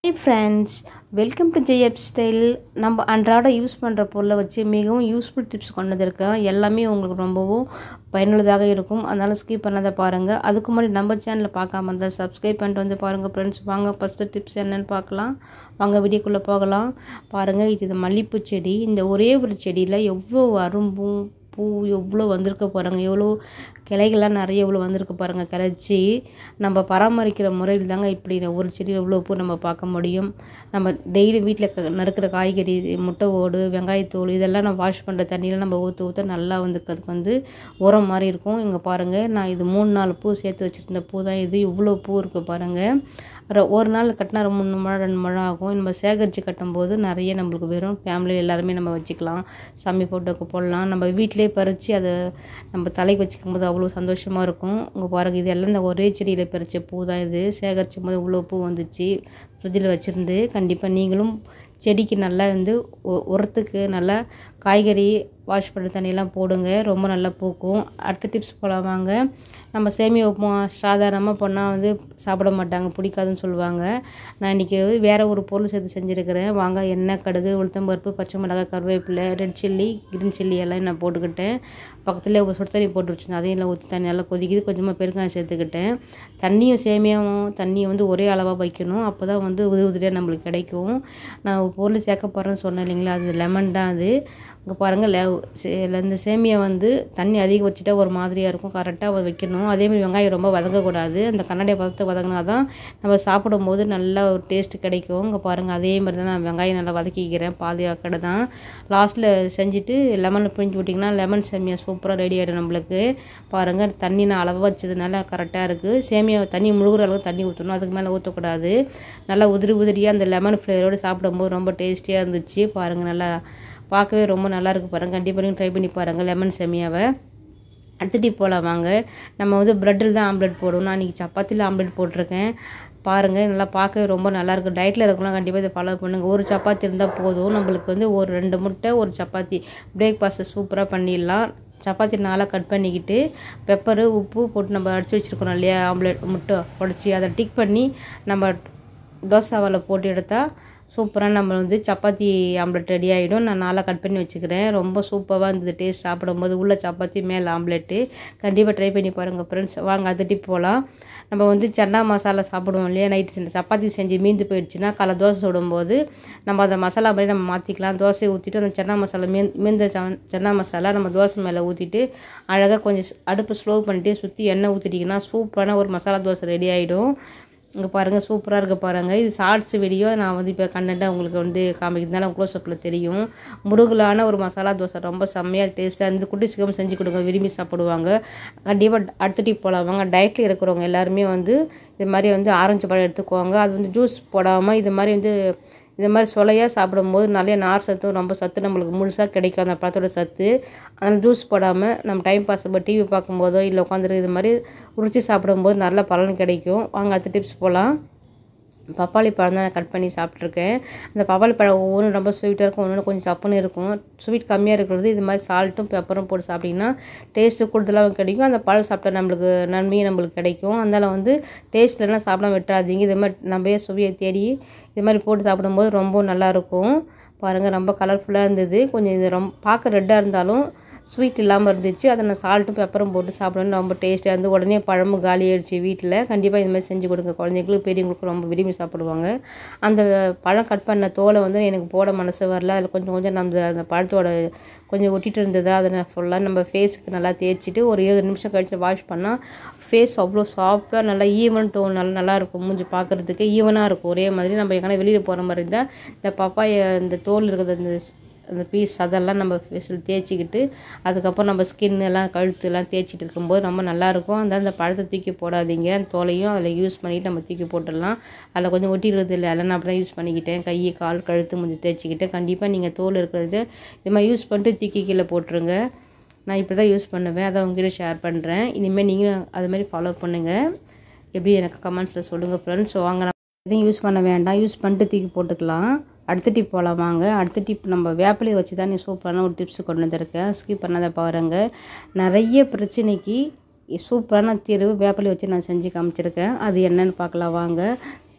hey friends welcome to Jaya style நம்ம அன்றாட use பண்ணுற பொருளை வச்சு மிகவும் யூஸ்ஃபுல் டிப்ஸ் கொண்டு வந்திருக்கேன் எல்லாமே உங்களுக்கு ரொம்பவும் பயனுள்ளதாக இருக்கும் அதனால் ஸ்கிப் பண்ணாத பாருங்கள் அதுக்கு முன்னாடி நம்ம சேனலில் பார்க்காம இருந்தால் சப்ஸ்கிரைப் பண்ணிட்டு வந்து பாருங்கள் ஃப்ரெண்ட்ஸ் வாங்க ஃபஸ்ட்டு டிப்ஸ் என்னென்னு பார்க்கலாம் வாங்க வீடியோக்குள்ளே போகலாம் பாருங்கள் இது இந்த மல்லிகைப்பூ செடி இந்த ஒரே ஒரு செடியில் எவ்வளோ அரும்பும் பூ எவ்வளோ வந்திருக்க பாருங்க எவ்வளோ கிளைகள்லாம் நிறைய எவ்வளோ வந்திருக்க பாருங்கள் கிளச்சி நம்ம பராமரிக்கிற முறையில் தாங்க இப்படி ஒரு செடி எவ்வளோ பூ நம்ம பார்க்க முடியும் நம்ம டெய்லி வீட்டில் நறுக்கிற காய்கறி முட்டை ஓடு வெங்காயத்தூள் இதெல்லாம் நம்ம வாஷ் பண்ணுற தண்ணியில் நம்ம ஊற்ற ஊற்ற நல்லா வந்து அதுக்கு வந்து உரம் மாதிரி இருக்கும் இங்கே பாருங்கள் நான் இது மூணு நாலு பூ சேர்த்து வச்சுருந்த பூ தான் இது இவ்வளோ பூ இருக்குது பாருங்கள் ஒரு நாள் கட்டினா மூணு முழம் ரெண்டு முழம் ஆகும் நம்ம சேகரித்து கட்டும்போது நிறைய நம்மளுக்கு வெறும் ஃபேமிலி எல்லாருமே நம்ம வச்சுக்கலாம் சாமி ஃபோட்டோக்கு போடலாம் நம்ம வீட்டிலே பறித்து அதை நம்ம தலைக்கு வச்சுக்கும் போது அவ்வளோ சந்தோஷமாக இருக்கும் உங்கள் பாருங்கள் இது எல்லாம் இந்த ஒரே செடியில் பறித்த பூ தான் இது சேகரிச்சும் போது இவ்வளோ பூ வந்துச்சு ஃப்ரிட்ஜில் வச்சுருந்து கண்டிப்பாக நீங்களும் செடிக்கு நல்லா வந்து உரத்துக்கு நல்லா காய்கறி வாஷ் பண்ணுற தண்ணியெல்லாம் போடுங்க ரொம்ப நல்லா பூக்கும் அடுத்த டிப்ஸ் போகலாம் வாங்க நம்ம சேமியா உப்புமா சாதாரணமாக பண்ணால் வந்து சாப்பிட மாட்டாங்க பிடிக்காதுன்னு சொல்லுவாங்க நான் இன்றைக்கி வேறு ஒரு பொருள் சேர்த்து செஞ்சுருக்கிறேன் வாங்க எண்ணெய் கடுகு உளுத்தம்பருப்பு பச்சை மிளகாய் கருவேப்பிலை ரெட் சில்லி க்ரீன் சில்லி எல்லாம் நான் போட்டுக்கிட்டேன் பக்கத்தில் ஒரு சுடு தண்ணி போட்டு வச்சுருந்தேன் அதையும் எல்லாம் ஊற்றி தண்ணி நல்லா கொதிக்குது கொஞ்சமாக பெருங்காயம் சேர்த்துக்கிட்டேன் தண்ணியும் சேமியாவும் தண்ணியும் வந்து ஒரே அளவாக வைக்கணும் அப்போ தான் வந்து உதிரி உதிரியாக நம்மளுக்கு கிடைக்கும் நான் பொருள் சேர்க்க போகிறேன்னு சொன்னேன் இல்லைங்களா அது லெமன் தான் அது இங்கே பாருங்கள் இந்த சேமியா வந்து தண்ணி அதிகம் வச்சுட்டா ஒரு மாதிரியாக இருக்கும் கரெக்டாக வைக்கணும் அதேமாதிரி வெங்காயம் ரொம்ப வதங்கக்கூடாது அந்த கண்ணாடி பதத்தை வதங்கினா தான் நம்ம சாப்பிடும்போது நல்லா ஒரு டேஸ்ட் கிடைக்கும் இங்கே பாருங்கள் அதே மாதிரி தான் நான் வெங்காயம் நல்லா வதக்கிக்கிறேன் பாதி அக்கடை தான் லாஸ்ட்டில் செஞ்சுட்டு லெமன் பிழிஞ்சு விட்டிங்கன்னா லெமன் சேமியா சூப்பராக ரெடி ஆகிடும் நம்மளுக்கு பாருங்கள் தண்ணி நான் அளவாக வச்சதுனால கரெக்டாக இருக்குது சேமியா தண்ணி முழுகிற அளவுக்கு தண்ணி ஊற்றணும் அதுக்கு மேலே ஊற்றக்கூடாது நல்லா உதிரி உதிரியாக அந்த லெமன் ஃப்ளேவரோடு சாப்பிடும்போது ரொம்ப டேஸ்டியாக இருந்துச்சு பாருங்கள் நல்லா பார்க்கவே ரொம்ப நல்லா இருக்குது பாருங்கள் கண்டிப்பாக நீங்கள் ட்ரை பண்ணி பாருங்கள் லெமன் செமியாவை அடுத்த டிப் போகலாம் வாங்க நம்ம வந்து ப்ரெட்டில் தான் ஆம்லெட் போடுவோம் நான் இன்றைக்கி சப்பாத்தியில் ஆம்லெட் போட்டிருக்கேன் பாருங்கள் நல்லா பார்க்கவே ரொம்ப நல்லாயிருக்கு டயட்டில் இருக்கலாம் கண்டிப்பாக இதை ஃபாலோ பண்ணுங்கள் ஒரு சப்பாத்தி இருந்தால் போதும் நம்மளுக்கு வந்து ஒரு ரெண்டு முட்டை ஒரு சப்பாத்தி பிரேக்ஃபாஸ்ட்டை சூப்பராக பண்ணிடலாம் சப்பாத்தி நாளாக கட் பண்ணிக்கிட்டு பெப்பரு உப்பு போட்டு நம்ம அடித்து வச்சுருக்கோம் இல்லையா ஆம்லெட் முட்டை உடச்சி அதை டிக் பண்ணி நம்ம தோசாவில் போட்டு எடுத்தால் சூப்பராக நம்ம வந்து சப்பாத்தி ஆம்லெட் ரெடி ஆகிடும் நான் நாளாக கட் பண்ணி வச்சுக்கிறேன் ரொம்ப சூப்பராக இருந்தது டேஸ்ட் சாப்பிடும்போது உள்ள சப்பாத்தி மேலே ஆம்லெட்டு கண்டிப்பாக ட்ரை பண்ணி பாருங்கள் ஃப்ரெண்ட்ஸ் வாங்க அதுட்டி போகலாம் நம்ம வந்து சன்னா மசாலா சாப்பிடுவோம் இல்லையா நைட்டு சப்பாத்தி செஞ்சு மீந்து போயிடுச்சுன்னா காலை தோசை சுடும்போது நம்ம அந்த மசாலா மாதிரி நம்ம மாற்றிக்கலாம் தோசையை ஊற்றிட்டு அந்த சன்னா மசாலா மீ மீந்த சன்னா மசாலா நம்ம தோசை மேலே ஊற்றிட்டு அழகாக கொஞ்சம் அடுப்பு ஸ்லோ பண்ணிவிட்டு சுற்றி எண்ணெய் ஊற்றிட்டிங்கன்னா சூப்பரான ஒரு மசாலா தோசை ரெடி ஆகிடும் இங்கே பாருங்கள் சூப்பராக இருக்க பாருங்கள் இது ஷார்ட்ஸ் வீடியோ நான் வந்து இப்போ கண்டென்ட்டாக உங்களுக்கு வந்து காமிக்கிறதுனால க்ளோஸ் அப்பில் தெரியும் முருகலான ஒரு மசாலா தோசை ரொம்ப செம்மையாக டேஸ்ட்டாக இருந்து குட்டி சிக்கம் செஞ்சு கொடுங்க விரும்பி சாப்பிடுவாங்க கண்டிப்பாக அடுத்த டிப் போடாவாங்க டயட்டில் இருக்கிறவங்க எல்லாருமே வந்து இது மாதிரி வந்து ஆரஞ்சு பழம் எடுத்துக்குவாங்க அது வந்து ஜூஸ் போடாமல் இது மாதிரி வந்து இது மாதிரி சொலையாக சாப்பிடும்போது நிறைய நார் சத்தும் ரொம்ப சத்து நம்மளுக்கு முழுசாக கிடைக்கும் அந்த பழத்தோட சத்து அதனால் ஜூஸ் போடாமல் நம்ம டைம் பாஸ் இப்போ டிவி பார்க்கும்போதோ இல்லை உட்காந்துரு இது மாதிரி உரிச்சு சாப்பிடும்போது நல்ல பலன் கிடைக்கும் வாங்க அடுத்த டிப்ஸ் போகலாம் பப்பாளி பழம் தான் நான் கட் பண்ணி சாப்பிட்ருக்கேன் அந்த பப்பாளி பழம் ஒவ்வொன்றும் ரொம்ப ஸ்வீட்டாக இருக்கும் ஒன்று கொஞ்சம் சப்புன்னு இருக்கும் ஸ்வீட் கம்மியாக இருக்கிறது இது மாதிரி சால்ட்டும் பெப்பரும் போட்டு சாப்பிட்டிங்கன்னா டேஸ்ட்டு கூடுதலாக கிடைக்கும் அந்த பழம் சாப்பிட்டா நம்மளுக்கு நன்மையும் நம்மளுக்கு கிடைக்கும் அதனால் வந்து டேஸ்ட்லலாம் சாப்பிடாம விட்டுறாதீங்க இது மாதிரி நம்ம சுவையை தேடி இது மாதிரி போட்டு சாப்பிடும்போது ரொம்ப நல்லாயிருக்கும் பாருங்கள் ரொம்ப கலர்ஃபுல்லாக இருந்தது கொஞ்சம் இது ரொம்ப பார்க்க ரெட்டாக இருந்தாலும் ஸ்வீட் இல்லாமல் இருந்துச்சு அதை நான் சால்ட்டும் பெப்பரும் போட்டு சாப்பிடணும் ரொம்ப டேஸ்ட்டாக இருந்து உடனே பழமும் காலி ஆயிடுச்சு வீட்டில் கண்டிப்பாக இது மாதிரி செஞ்சு கொடுங்க குழந்தைங்களுக்கு பெரியவங்களுக்கு ரொம்ப விரும்பி சாப்பிடுவாங்க அந்த பழம் கட் பண்ண தோலை வந்து எனக்கு போட மனசு வரல அதில் கொஞ்சம் கொஞ்சம் நம்ம அந்த பழத்தோட கொஞ்சம் ஒட்டிட்டு இருந்தது அதை நான் ஃபுல்லாக நம்ம ஃபேஸுக்கு நல்லா தேய்ச்சிட்டு ஒரு இருபது நிமிஷம் கழித்து வாஷ் பண்ணால் ஃபேஸ் அவ்வளோ சாஃப்டாக நல்லா ஈவன் டோன் நல்லா நல்லாயிருக்கும் மூஞ்சி பார்க்குறதுக்கு ஈவனாக இருக்கும் ஒரே மாதிரி நம்ம எங்கன்னா வெளியில் போகிற மாதிரி இருந்தால் இந்த பப்பாய இந்த தோல் இருக்கிறது அந்த அந்த பீஸ் அதெல்லாம் நம்ம ஃபேஸில் தேய்ச்சிக்கிட்டு அதுக்கப்புறம் நம்ம ஸ்கின் எல்லாம் கழுத்துலாம் தேய்ச்சிட்டு இருக்கும்போது ரொம்ப நல்லாயிருக்கும் அந்த அந்த பழத்தை தூக்கி போடாதீங்க அந்த தோலையும் அதில் யூஸ் பண்ணிவிட்டு நம்ம தூக்கி போட்டுடலாம் அதில் கொஞ்சம் ஒட்டிடுறது இல்லை அதெல்லாம் நான் அப்படி தான் யூஸ் பண்ணிக்கிட்டேன் கை கால் கழுத்து முடிஞ்சு தேய்ச்சிக்கிட்டேன் கண்டிப்பாக நீங்கள் தோல் இருக்கிறது இது மாதிரி யூஸ் பண்ணிட்டு தூக்கி கீழே போட்டுருங்க நான் இப்படி தான் யூஸ் பண்ணுவேன் அதை உங்ககிட்ட ஷேர் பண்ணுறேன் இனிமேல் நீங்களும் அது மாதிரி ஃபாலோ பண்ணுங்கள் எப்படி எனக்கு கமெண்ட்ஸில் சொல்லுங்கள் ஃப்ரெண்ட்ஸ் வாங்க எதையும் யூஸ் பண்ண வேண்டாம் யூஸ் பண்ணிட்டு தூக்கி போட்டுக்கலாம் அடுத்த டிப் போகலாம் வாங்க அடுத்த டிப் நம்ம வேப்பிலையை வச்சு தான் நீ சூப்பரான ஒரு டிப்ஸ் கொண்டு வந்திருக்கேன் ஸ்கிப் பண்ணாத பாருங்க நிறைய பிரச்சனைக்கு சூப்பரான தீர்வு வேப்பிலை வச்சு நான் செஞ்சு காமிச்சிருக்கேன் அது என்னன்னு பார்க்கலாம் வாங்க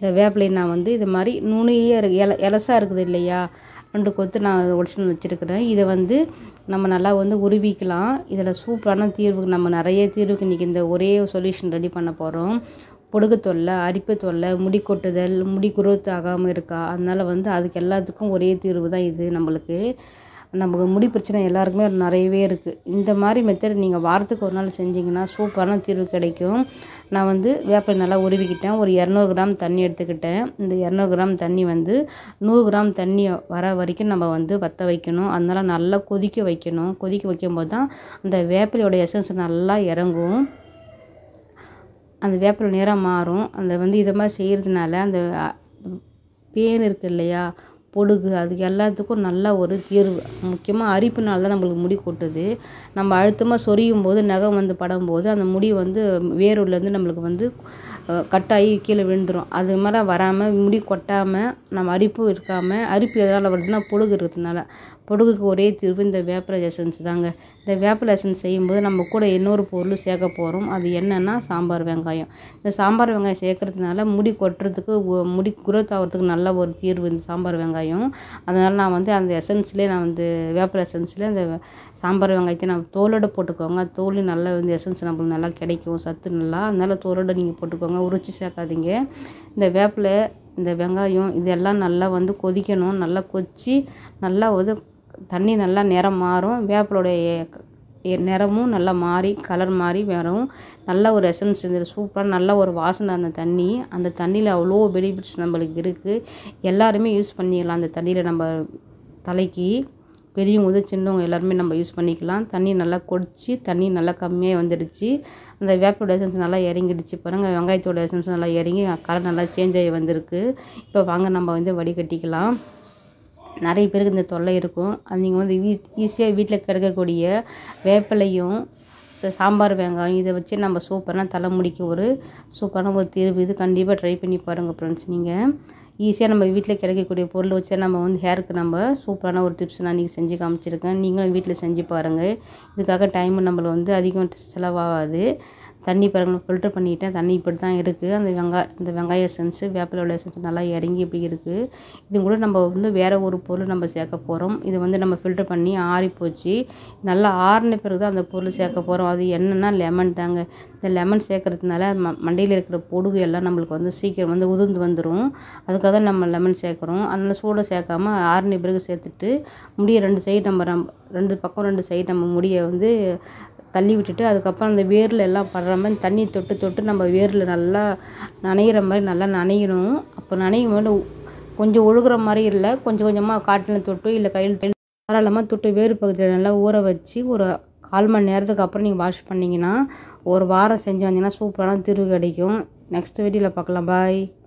இந்த வேப்பிலை நான் வந்து இது மாதிரி நுனியே இருக்கு இல இலசா இருக்குது இல்லையா ரெண்டு கொத்து நான் ஒடிச்சுன்னு வச்சுருக்கிறேன் இதை வந்து நம்ம நல்லா வந்து உருவிக்கலாம் இதில் சூப்பரான தீர்வுக்கு நம்ம நிறைய தீர்வுக்கு இன்றைக்கி இந்த ஒரே சொல்யூஷன் ரெடி பண்ண போகிறோம் பொடுகு தொல்லை அரிப்பு தொல்லை முடி கொட்டுதல் முடி குரோத் ஆகாமல் இருக்கா அதனால் வந்து அதுக்கு எல்லாத்துக்கும் ஒரே தீர்வு தான் இது நம்மளுக்கு நமக்கு முடி பிரச்சனை எல்லாருக்குமே நிறையவே இருக்குது இந்த மாதிரி மெத்தட் நீங்கள் வாரத்துக்கு ஒரு நாள் செஞ்சிங்கன்னா சூப்பரான தீர்வு கிடைக்கும் நான் வந்து வேப்பிலை நல்லா உருவிக்கிட்டேன் ஒரு இரநூறு கிராம் தண்ணி எடுத்துக்கிட்டேன் இந்த இரநூறு கிராம் தண்ணி வந்து நூறு கிராம் தண்ணி வர வரைக்கும் நம்ம வந்து வற்ற வைக்கணும் அதனால் நல்லா கொதிக்க வைக்கணும் கொதிக்க வைக்கும்போது தான் அந்த வேப்பிலையோட எசன்ஸ் நல்லா இறங்கும் அந்த வேப்பிலை நிறம் மாறும் அந்த வந்து இதை மாதிரி செய்கிறதுனால அந்த பேன் இருக்குது இல்லையா பொடுகு அதுக்கு எல்லாத்துக்கும் நல்ல ஒரு தீர்வு முக்கியமாக அரிப்புனால தான் நம்மளுக்கு முடி கொட்டுது நம்ம அழுத்தமாக சொரியும் போது நகம் வந்து படும்போது அந்த முடி வந்து வேரூர்லேருந்து நம்மளுக்கு வந்து கட்டாகி கீழே விழுந்துடும் அது மாதிரி வராமல் முடி கொட்டாமல் நம்ம அரிப்பும் இருக்காமல் அரிப்பு எதனால் வருதுன்னா பொடுகு இருக்கிறதுனால பொடுகுக்கு ஒரே தீர்வு இந்த வேப்பிலை எசன்ஸ் தாங்க இந்த வேப்பிலை எசன்ஸ் செய்யும்போது நம்ம கூட இன்னொரு பொருள் சேர்க்க போகிறோம் அது என்னென்னா சாம்பார் வெங்காயம் இந்த சாம்பார் வெங்காயம் சேர்க்கறதுனால முடி கொட்டுறதுக்கு முடி குரோத் ஆகிறதுக்கு நல்ல ஒரு தீர்வு இந்த சாம்பார் வெங்காயம் அதனால் நான் வந்து அந்த எசன்ஸ்லேயே நான் வந்து வேப்பிலை எசன்ஸ்லேயே அந்த சாம்பார் வெங்காயத்தை நான் தோலோடு போட்டுக்கோங்க தோல் நல்லா வந்து எசன்ஸ் நம்மளுக்கு நல்லா கிடைக்கும் சத்து நல்லா அதனால் தோலோடு நீங்கள் போட்டுக்கோங்க உரிச்சு சேர்க்காதீங்க இந்த வேப்பிலை இந்த வெங்காயம் இதெல்லாம் நல்லா வந்து கொதிக்கணும் நல்லா கொச்சி நல்லா வந்து தண்ணி நல்லா நிறம் மாறும் வேப்பிலோடைய நிறமும் நல்லா மாறி கலர் மாறி வரும் நல்ல ஒரு எசன்ஸ் இந்த சூப்பராக நல்ல ஒரு வாசனை அந்த தண்ணி அந்த தண்ணியில் அவ்வளோ பெனிஃபிட்ஸ் நம்மளுக்கு இருக்குது எல்லாருமே யூஸ் பண்ணிக்கலாம் அந்த தண்ணியில் நம்ம தலைக்கு பெரியவங்க வந்து சின்னவங்க எல்லாருமே நம்ம யூஸ் பண்ணிக்கலாம் தண்ணி நல்லா கொடிச்சு தண்ணி நல்லா கம்மியாக வந்துடுச்சு அந்த வேப்போட எசன்ஸ் நல்லா இறங்கிடுச்சு பாருங்கள் வெங்காயத்தோட எசன்ஸ் நல்லா இறங்கி கலர் நல்லா சேஞ்ச் ஆகி வந்திருக்கு இப்போ வாங்க நம்ம வந்து வடிகட்டிக்கலாம் நிறைய பேருக்கு இந்த தொல்லை இருக்கும் அது நீங்கள் வந்து வீ ஈஸியாக வீட்டில் கிடைக்கக்கூடிய வேப்பிலையும் சாம்பார் வெங்காயம் இதை வச்சு நம்ம சூப்பரான தலைமுடிக்கு ஒரு சூப்பரான ஒரு தீர்வு இது கண்டிப்பாக ட்ரை பண்ணி பாருங்கள் ஃப்ரெண்ட்ஸ் நீங்கள் ஈஸியாக நம்ம வீட்டில் கிடைக்கக்கூடிய பொருள் வச்சு நம்ம வந்து ஹேருக்கு நம்ம சூப்பரான ஒரு டிப்ஸ் நான் இன்றைக்கி செஞ்சு காமிச்சிருக்கேன் நீங்களும் வீட்டில் செஞ்சு பாருங்கள் இதுக்காக டைம் நம்மள வந்து அதிகம் செலவாகாது தண்ணி பாருங்க ஃபில்டர் பண்ணிட்டேன் தண்ணி இப்படி தான் இருக்குது அந்த வெங்காய இந்த வெங்காய எசன்ஸு வேப்பிலோட எசன்ஸ் நல்லா இறங்கி இப்படி இருக்குது இது கூட நம்ம வந்து வேறு ஒரு பொருள் நம்ம சேர்க்க போகிறோம் இது வந்து நம்ம ஃபில்டர் பண்ணி ஆறி போச்சு நல்லா ஆறின பிறகு தான் அந்த பொருள் சேர்க்க போகிறோம் அது என்னென்னா லெமன் தாங்க இந்த லெமன் சேர்க்கறதுனால ம மண்டையில் இருக்கிற பொடுகு எல்லாம் நம்மளுக்கு வந்து சீக்கிரம் வந்து உதிர்ந்து வந்துடும் அதுக்காக தான் நம்ம லெமன் சேர்க்குறோம் அதனால் சூடை சேர்க்காம ஆறின பிறகு சேர்த்துட்டு முடிய ரெண்டு சைடு நம்ம நம்ம ரெண்டு பக்கம் ரெண்டு சைடு நம்ம முடியை வந்து தள்ளி விட்டுட்டு அதுக்கப்புறம் அந்த வேரில் எல்லாம் படுற மாதிரி தண்ணி தொட்டு தொட்டு நம்ம வேரில் நல்லா நனையிற மாதிரி நல்லா நனையணும் அப்போ நனையும் போது கொஞ்சம் ஒழுகுற மாதிரி இல்லை கொஞ்சம் கொஞ்சமாக காட்டில் தொட்டு இல்லை கையில் தாராளமாக தொட்டு வேறு பகுதியில் நல்லா ஊற வச்சு ஒரு கால் மணி நேரத்துக்கு அப்புறம் நீங்கள் வாஷ் பண்ணிங்கன்னா ஒரு வாரம் செஞ்சு வந்தீங்கன்னா சூப்பரான தீர்வு கிடைக்கும் நெக்ஸ்ட் வீடியோவில் பார்க்கலாம் பாய்